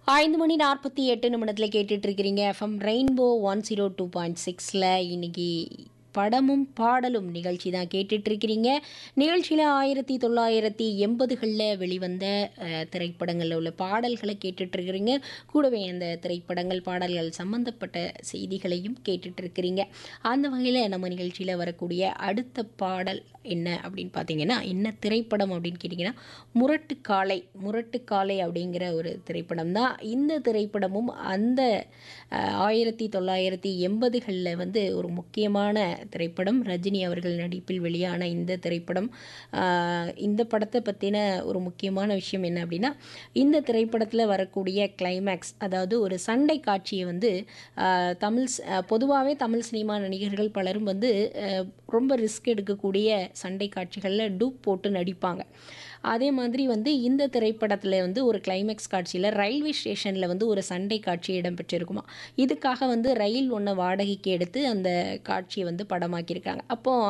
ஐந்து மணி நாற்பத்தி எட்டு நிமிடத்தில் கேட்டுட்டு இருக்கிறீங்க FM Rainbow one zero two point சிக்ஸில் இன்னைக்கு படமும் பாடலும் நிகழ்ச்சி தான் கேட்டுட்டு இருக்கிறீங்க நிகழ்ச்சியில் ஆயிரத்தி தொள்ளாயிரத்தி எண்பதுகளில் வெளிவந்த அஹ், திரைப்படங்களில் உள்ள பாடல்களை கேட்டுட்டு இருக்கிறீங்க கூடவே அந்த திரைப்படங்கள் பாடல்கள் சம்பந்தப்பட்ட செய்திகளையும் கேட்டுட்டு இருக்கிறீங்க அந்த வகையில் நம்ம நிகழ்ச்சியில் வரக்கூடிய அடுத்த பாடல் என்ன அப்படின்னு பார்த்தீங்கன்னா என்ன திரைப்படம் அப்படின்னு கேட்டிங்கன்னா முரட்டுக்காலை முரட்டுக்காலை அப்படிங்கிற ஒரு திரைப்படம் தான் இந்த திரைப்படமும் அந்த அஹ், ஆயிரத்தி தொள்ளாயிரத்தி எண்பதுகளில் வந்து ஒரு முக்கியமான திரைப்படம் ரஜினி அவர்கள் நடிப்பில் வெளியான இந்த திரைப்படம் அஹ், இந்த படத்தை பற்றின ஒரு முக்கியமான விஷயம் என்ன அப்படின்னா இந்த திரைப்படத்தில் வரக்கூடிய கிளைமேக்ஸ் அதாவது ஒரு சண்டை காட்சியை வந்து அஹ், தமிழ் பொதுவாகவே தமிழ் சினிமா நடிகர்கள் பலரும் வந்து அஹ், ரொம்ப ரிஸ்க் எடுக்கக்கூடிய சண்டை காட்சிகளில் டூப் போட்டு நடிப்பாங்க அதே மாதிரி வந்து இந்த திரைப்படத்தில் வந்து ஒரு கிளைமேக்ஸ் காட்சியில் ரயில்வே ஸ்டேஷனில் வந்து ஒரு சண்டை காட்சி இடம்பெற்றிருக்குமா இதுக்காக வந்து ரயில் ஒன்றை வாடகைக்கு எடுத்து அந்த காட்சியை வந்து படமாக்கியிருக்காங்க அப்போது